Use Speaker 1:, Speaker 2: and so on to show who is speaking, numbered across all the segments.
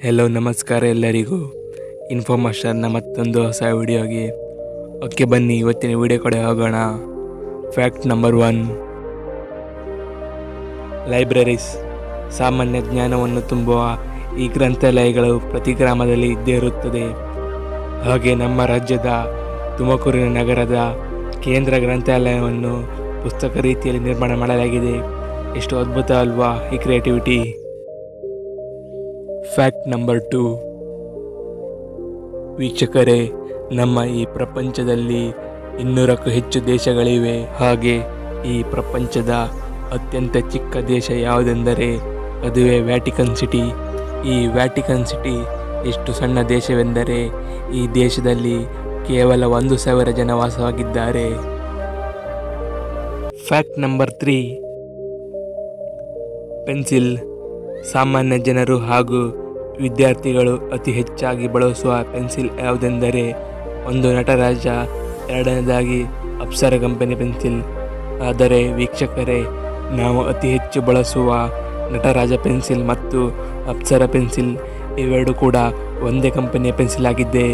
Speaker 1: hello ನಮಸ್ಕಾರ ಎಲ್ಲರಿಗೂ ಇನ್ಫಾರ್ಮೇಷನ್ನ ಮತ್ತೊಂದು ಹೊಸ ವಿಡಿಯೋಗೆ ಓಕೆ ಬನ್ನಿ ಇವತ್ತಿನ ವಿಡಿಯೋ ಕಡೆ ಹೋಗೋಣ ಫ್ಯಾಕ್ಟ್ ನಂಬರ್ ಒನ್ ಲೈಬ್ರರೀಸ್ ಸಾಮಾನ್ಯ ಜ್ಞಾನವನ್ನು ತುಂಬುವ ಈ ಗ್ರಂಥಾಲಯಗಳು ಪ್ರತಿ ಗ್ರಾಮದಲ್ಲಿ ಇದ್ದೇ ಇರುತ್ತದೆ ಹಾಗೆ ನಮ್ಮ ರಾಜ್ಯದ ತುಮಕೂರಿನ ನಗರದ ಕೇಂದ್ರ ಗ್ರಂಥಾಲಯವನ್ನು ಪುಸ್ತಕ ರೀತಿಯಲ್ಲಿ ನಿರ್ಮಾಣ ಮಾಡಲಾಗಿದೆ ಎಷ್ಟು ಅದ್ಭುತ ಅಲ್ವಾ ಈ ಕ್ರಿಯೇಟಿವಿಟಿ ಫ್ಯಾಕ್ಟ್ ನಂಬರ್ ಟು ವೀಕ್ಷಕರೇ ನಮ್ಮ ಈ ಪ್ರಪಂಚದಲ್ಲಿ ಇನ್ನೂರಕ್ಕೂ ಹೆಚ್ಚು ದೇಶಗಳಿವೆ ಹಾಗೆ ಈ ಪ್ರಪಂಚದ ಅತ್ಯಂತ ಚಿಕ್ಕ ದೇಶ ಯಾವುದೆಂದರೆ ಅದುವೇ ವ್ಯಾಟಿಕನ್ ಸಿಟಿ ಈ ವ್ಯಾಟಿಕನ್ ಸಿಟಿ ಎಷ್ಟು ಸಣ್ಣ ದೇಶವೆಂದರೆ ಈ ದೇಶದಲ್ಲಿ ಕೇವಲ ಒಂದು ಸಾವಿರ ಜನ ವಾಸವಾಗಿದ್ದಾರೆ ಫ್ಯಾಕ್ಟ್ ನಂಬರ್ ತ್ರೀ ಪೆನ್ಸಿಲ್ ಸಾಮಾನ್ಯ ಜನರು ಹಾಗೂ ವಿದ್ಯಾರ್ಥಿಗಳು ಅತಿ ಹೆಚ್ಚಾಗಿ ಬಳಸುವ ಪೆನ್ಸಿಲ್ ಯಾವುದೆಂದರೆ ಒಂದು ನಟರಾಜ ಎರಡನೇದಾಗಿ ಅಪ್ಸರ ಕಂಪನಿ ಪೆನ್ಸಿಲ್ ಆದರೆ ವೀಕ್ಷಕರೇ ನಾವು ಅತಿ ಹೆಚ್ಚು ಬಳಸುವ ನಟರಾಜ ಪೆನ್ಸಿಲ್ ಮತ್ತು ಅಪ್ಸರ ಪೆನ್ಸಿಲ್ ಇವೆರಡು ಕೂಡ ಒಂದೇ ಕಂಪನಿಯ ಪೆನ್ಸಿಲ್ ಆಗಿದ್ದೆ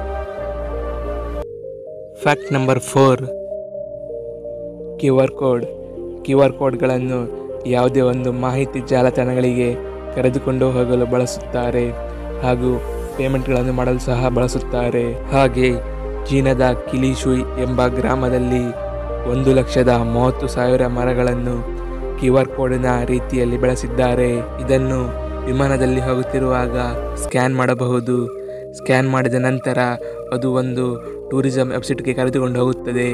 Speaker 1: fact number four Q R code Q R ಕೋಡ್ಗಳನ್ನು ಯಾವುದೇ ಒಂದು ಮಾಹಿತಿ ಜಾಲತಾಣಗಳಿಗೆ ಕರೆದುಕೊಂಡು ಹೋಗಲು ಬಳಸುತ್ತಾರೆ ಹಾಗೂ ಪೇಮೆಂಟ್ಗಳನ್ನು ಮಾಡಲು ಸಹ ಬಳಸುತ್ತಾರೆ ಹಾಗೆ ಚೀನಾದ ಕಿಲಿಶುಯ್ ಎಂಬ ಗ್ರಾಮದಲ್ಲಿ ಒಂದು ಲಕ್ಷದ ಮೂವತ್ತು ಸಾವಿರ ಮರಗಳನ್ನು ಕ್ಯೂ ಆರ್ ಕೋಡಿನ ರೀತಿಯಲ್ಲಿ ಬೆಳೆಸಿದ್ದಾರೆ ಇದನ್ನು ವಿಮಾನದಲ್ಲಿ ಹೋಗುತ್ತಿರುವಾಗ ಸ್ಕ್ಯಾನ್ ಮಾಡಬಹುದು ಸ್ಕ್ಯಾನ್ ಮಾಡಿದ ನಂತರ ಅದು ಒಂದು ಟೂರಿಸಂ ವೆಬ್ಸೈಟ್ಗೆ ಕರೆದುಕೊಂಡು ಹೋಗುತ್ತದೆ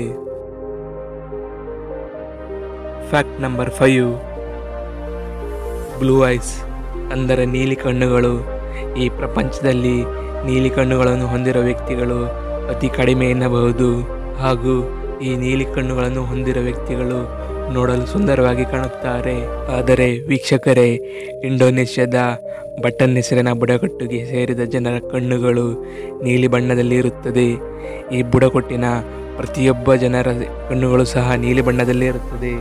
Speaker 1: fact number five blue eyes ಅಂದರೆ ನೀಲಿ ಕಣ್ಣುಗಳು ಈ ಪ್ರಪಂಚದಲ್ಲಿ ನೀಲಿ ಕಣ್ಣುಗಳನ್ನು ಹೊಂದಿರುವ ವ್ಯಕ್ತಿಗಳು ಅತಿ ಕಡಿಮೆ ಎನ್ನಬಹುದು ಹಾಗೂ ಈ ನೀಲಿ ಕಣ್ಣುಗಳನ್ನು ಹೊಂದಿರುವ ವ್ಯಕ್ತಿಗಳು ನೋಡಲು ಸುಂದರವಾಗಿ ಕಾಣುತ್ತಾರೆ ಆದರೆ ವೀಕ್ಷಕರೇ ಇಂಡೋನೇಷ್ಯಾದ ಬಟನ್ ಹೆಸರಿನ ಬುಡಕಟ್ಟಿಗೆ ಸೇರಿದ ಜನರ ಕಣ್ಣುಗಳು ನೀಲಿ ಬಣ್ಣದಲ್ಲಿ ಇರುತ್ತದೆ ಈ ಬುಡಕಟ್ಟಿನ ಪ್ರತಿಯೊಬ್ಬ ಜನರ ಕಣ್ಣುಗಳು ಸಹ ನೀಲಿ ಬಣ್ಣದಲ್ಲಿ ಇರುತ್ತದೆ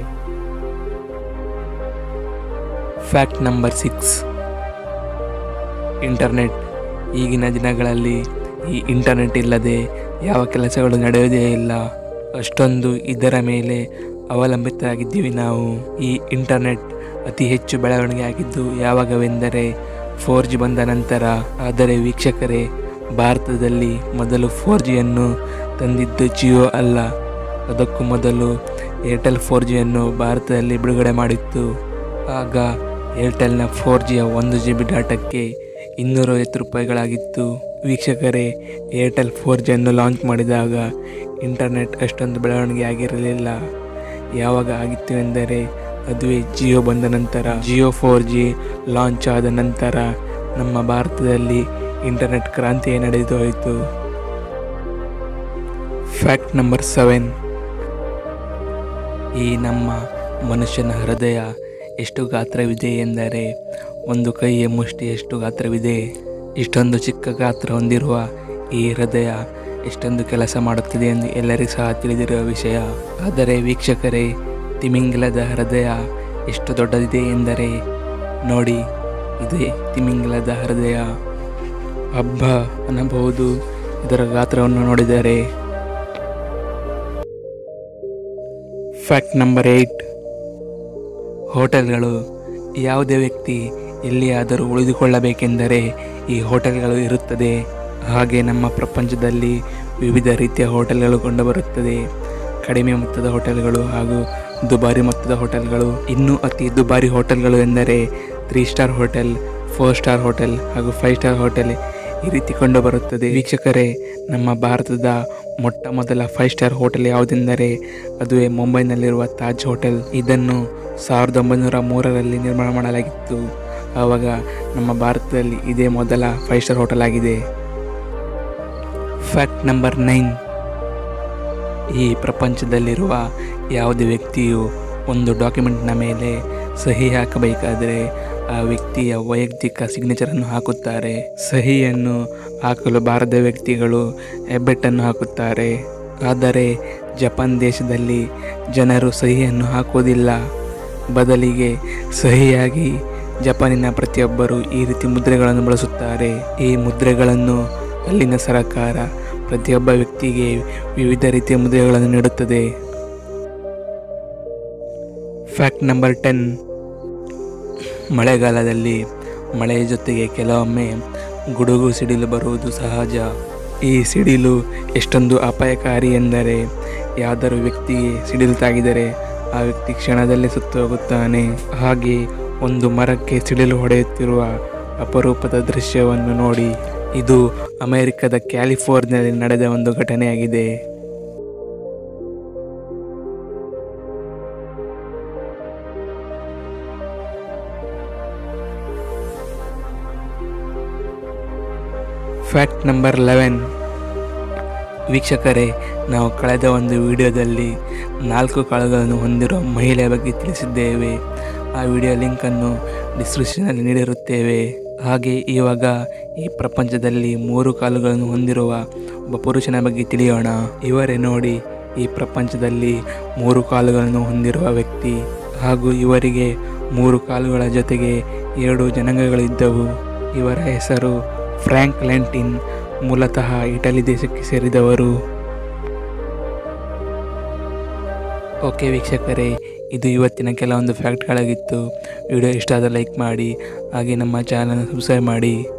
Speaker 1: ಫ್ಯಾಕ್ಟ್ ನಂಬರ್ ಸಿಕ್ಸ್ ಇಂಟರ್ನೆಟ್ ಈಗಿನ ದಿನಗಳಲ್ಲಿ ಈ ಇಂಟರ್ನೆಟ್ ಇಲ್ಲದೆ ಯಾವ ಕೆಲಸಗಳು ನಡೆಯುವುದೇ ಇಲ್ಲ ಅಷ್ಟೊಂದು ಇದರ ಮೇಲೆ ಅವಲಂಬಿತರಾಗಿದ್ದೀವಿ ನಾವು ಈ ಇಂಟರ್ನೆಟ್ ಅತಿ ಹೆಚ್ಚು ಬೆಳವಣಿಗೆ ಆಗಿದ್ದು ಯಾವಾಗವೆಂದರೆ ಫೋರ್ ಜಿ ಬಂದ ನಂತರ ಆದರೆ ವೀಕ್ಷಕರೇ ಭಾರತದಲ್ಲಿ ಮೊದಲು ಫೋರ್ ಜಿಯನ್ನು ತಂದಿದ್ದು ಜಿಯೋ ಅಲ್ಲ ಅದಕ್ಕೂ ಮೊದಲು ಏರ್ಟೆಲ್ ಫೋರ್ ಜಿಯನ್ನು ಭಾರತದಲ್ಲಿ ಬಿಡುಗಡೆ ಮಾಡಿತ್ತು ಆಗ ಏರ್ಟೆಲ್ನ ಫೋರ್ ಜಿಯ ಒಂದು ಜಿ ಬಿ ಡಾಟಾಕ್ಕೆ ಇನ್ನೂರೈವತ್ತು ರೂಪಾಯಿಗಳಾಗಿತ್ತು ವೀಕ್ಷಕರೇ ಏರ್ಟೆಲ್ ಫೋರ್ ಜಿಯನ್ನು ಲಾಂಚ್ ಮಾಡಿದಾಗ ಇಂಟರ್ನೆಟ್ ಅಷ್ಟೊಂದು ಬೆಳವಣಿಗೆ ಆಗಿರಲಿಲ್ಲ ಯಾವಾಗ ಆಗಿತ್ತು ಎಂದರೆ ಅದುವೇ ಜಿಯೋ ಬಂದ ನಂತರ ಜಿಯೋ ಫೋರ್ ಜಿ ಲಾಂಚ್ ಆದ ನಂತರ ನಮ್ಮ ಭಾರತದಲ್ಲಿ ಇಂಟರ್ನೆಟ್ ಕ್ರಾಂತಿಯೇ ನಡೆದು ಹೋಯಿತು ಫ್ಯಾಕ್ಟ್ ನಂಬರ್ ಸೆವೆನ್ ಈ ನಮ್ಮ ಮನುಷ್ಯನ ಹೃದಯ ಎಷ್ಟು ಗಾತ್ರವಿದೆ ಎಂದರೆ ಒಂದು ಕೈಯ ಮುಷ್ಟಿಯಷ್ಟು ಗಾತ್ರವಿದೆ ಇಷ್ಟೊಂದು ಚಿಕ್ಕ ಗಾತ್ರ ಹೊಂದಿರುವ ಈ ಹೃದಯ ಎಷ್ಟೊಂದು ಕೆಲಸ ಮಾಡುತ್ತಿದೆ ಎಂದು ಎಲ್ಲರಿಗೂ ಸಹ ತಿಳಿದಿರುವ ವಿಷಯ ಆದರೆ ವೀಕ್ಷಕರೇ ತಿಮಿಂಗಲದ ಹೃದಯ ಎಷ್ಟು ದೊಡ್ಡದಿದೆ ಎಂದರೆ ನೋಡಿ ಇದೇ ತಿಮಿಂಗಲದ ಹೃದಯ ಹಬ್ಬ ಅನ್ನಬಹುದು ಇದರ ಗಾತ್ರವನ್ನು ನೋಡಿದರೆ ಫ್ಯಾಕ್ಟ್ ನಂಬರ್ ಏಯ್ಟ್ ಹೋಟೆಲ್ಗಳು ಯಾವುದೇ ವ್ಯಕ್ತಿ ಎಲ್ಲಿಯಾದರೂ ಉಳಿದುಕೊಳ್ಳಬೇಕೆಂದರೆ ಈ ಹೋಟೆಲ್ಗಳು ಇರುತ್ತದೆ ಹಾಗೆ ನಮ್ಮ ಪ್ರಪಂಚದಲ್ಲಿ ವಿವಿಧ ರೀತಿಯ ಹೋಟೆಲ್ಗಳು ಕಂಡುಬರುತ್ತದೆ ಕಡಿಮೆ ಮೊತ್ತದ ಹೋಟೆಲ್ಗಳು ಹಾಗೂ ದುಬಾರಿ ಮೊತ್ತದ ಹೋಟೆಲ್ಗಳು ಇನ್ನೂ ಅತಿ ದುಬಾರಿ ಹೋಟೆಲ್ಗಳು ಎಂದರೆ three star hotel four star hotel ಹಾಗೂ ಫೈವ್ ಸ್ಟಾರ್ ಹೋಟೆಲ್ ಈ ರೀತಿ ಕಂಡುಬರುತ್ತದೆ ವೀಕ್ಷಕರೇ ನಮ್ಮ ಭಾರತದ ಮೊಟ್ಟ ಮೊದಲ ಫೈವ್ ಸ್ಟಾರ್ ಹೋಟೆಲ್ ಯಾವುದೆಂದರೆ ಅದುವೇ ಮುಂಬೈನಲ್ಲಿರುವ ತಾಜ್ ಹೋಟೆಲ್ ಇದನ್ನು ಸಾವಿರದ ಒಂಬೈನೂರ ಮೂರರಲ್ಲಿ ನಿರ್ಮಾಣ ಮಾಡಲಾಗಿತ್ತು ಆವಾಗ ನಮ್ಮ ಭಾರತದಲ್ಲಿ ಇದೇ ಮೊದಲ ಫೈವ್ ಸ್ಟಾರ್ ಹೋಟೆಲ್ ಆಗಿದೆ ಫ್ಯಾಕ್ಟ್ ನಂಬರ್ ನೈನ್ ಈ ಪ್ರಪಂಚದಲ್ಲಿರುವ ಯಾವುದೇ ವ್ಯಕ್ತಿಯು ಒಂದು ಡಾಕ್ಯುಮೆಂಟ್ನ ಮೇಲೆ ಸಹಿ ಹಾಕಬೇಕಾದರೆ ಆ ವ್ಯಕ್ತಿಯ ವೈಯಕ್ತಿಕ ಸಿಗ್ನೇಚರನ್ನು ಹಾಕುತ್ತಾರೆ ಸಹಿಯನ್ನು ಹಾಕಲು ಬಾರದ ವ್ಯಕ್ತಿಗಳು ಹೆಬ್ಬೆಟ್ಟನ್ನು ಹಾಕುತ್ತಾರೆ ಆದರೆ ಜಪಾನ್ ದೇಶದಲ್ಲಿ ಜನರು ಸಹಿಯನ್ನು ಹಾಕುವುದಿಲ್ಲ ಬದಲಿಗೆ ಸಹಿಯಾಗಿ ಜಪಾನಿನ ಪ್ರತಿಯೊಬ್ಬರು ಈ ರೀತಿ ಮುದ್ರೆಗಳನ್ನು ಬಳಸುತ್ತಾರೆ ಈ ಮುದ್ರೆಗಳನ್ನು ಅಲ್ಲಿನ ಸರಕಾರ ಪ್ರತಿಯೊಬ್ಬ ವ್ಯಕ್ತಿಗೆ ವಿವಿಧ ರೀತಿಯ ಮುದ್ರೆಗಳನ್ನು ನೀಡುತ್ತದೆ ಫ್ಯಾಕ್ಟ್ ನಂಬರ್ ಟೆನ್ ಮಳೆಗಾಲದಲ್ಲಿ ಮಳೆಯ ಜೊತೆಗೆ ಕೆಲವೊಮ್ಮೆ ಗುಡುಗು ಸಿಡಿಲು ಬರುವುದು ಸಹಜ ಈ ಸಿಡಿಲು ಎಷ್ಟೊಂದು ಅಪಾಯಕಾರಿ ಎಂದರೆ ಯಾವ್ದಾದ್ರು ವ್ಯಕ್ತಿಗೆ ಸಿಡಿಲು ತಾಗಿದರೆ ಆ ವ್ಯಕ್ತಿ ಕ್ಷಣದಲ್ಲೇ ಸುತ್ತು ಹೋಗುತ್ತಾನೆ ಹಾಗೆ ಒಂದು ಮರಕ್ಕೆ ಸಿಡಿಲು ಹೊಡೆಯುತ್ತಿರುವ ಅಪರೂಪದ ದೃಶ್ಯವನ್ನು ನೋಡಿ ಇದು ಅಮೆರಿಕದ ಕ್ಯಾಲಿಫೋರ್ನಿಯಾದಲ್ಲಿ ನಡೆದ ಒಂದು ಘಟನೆಯಾಗಿದೆ ಫ್ಯಾಕ್ಟ್ ನಂಬರ್ ಲೆವೆನ್ ವೀಕ್ಷಕರೇ ನಾವು ಕಳೆದ ಒಂದು ವಿಡಿಯೋದಲ್ಲಿ ನಾಲ್ಕು ಕಾಳುಗಳನ್ನು ಹೊಂದಿರುವ ಮಹಿಳೆಯ ಬಗ್ಗೆ ತಿಳಿಸಿದ್ದೇವೆ ಆ ವಿಡಿಯೋ ಲಿಂಕನ್ನು ಡಿಸ್ಕ್ರಿಪ್ಷನಲ್ಲಿ ನೀಡಿರುತ್ತೇವೆ ಹಾಗೆ ಇವಾಗ ಈ ಪ್ರಪಂಚದಲ್ಲಿ ಮೂರು ಕಾಲುಗಳನ್ನು ಹೊಂದಿರುವ ಒಬ್ಬ ಪುರುಷನ ಬಗ್ಗೆ ತಿಳಿಯೋಣ ಇವರೇ ನೋಡಿ ಈ ಪ್ರಪಂಚದಲ್ಲಿ ಮೂರು ಕಾಲುಗಳನ್ನು ಹೊಂದಿರುವ ವ್ಯಕ್ತಿ ಹಾಗೂ ಇವರಿಗೆ ಮೂರು ಕಾಲುಗಳ ಜೊತೆಗೆ ಎರಡು ಜನಾಂಗಗಳಿದ್ದವು ಇವರ ಹೆಸರು ಫ್ರ್ಯಾಂಕ್ ಲ್ಯಾಂಟಿನ್ ಮೂಲತಃ ಇಟಲಿ ದೇಶಕ್ಕೆ ಸೇರಿದವರು ಓಕೆ ವೀಕ್ಷಕರೇ ಇದು ಇವತ್ತಿನ ಕೆಲವೊಂದು ಫ್ಯಾಕ್ಟ್ಗಳಾಗಿತ್ತು ವಿಡಿಯೋ ಇಷ್ಟ ಆದ ಲೈಕ್ ಮಾಡಿ ಹಾಗೆ ನಮ್ಮ ಚಾನಲ್ ಸಬ್ಸ್ಕ್ರೈಬ್ ಮಾಡಿ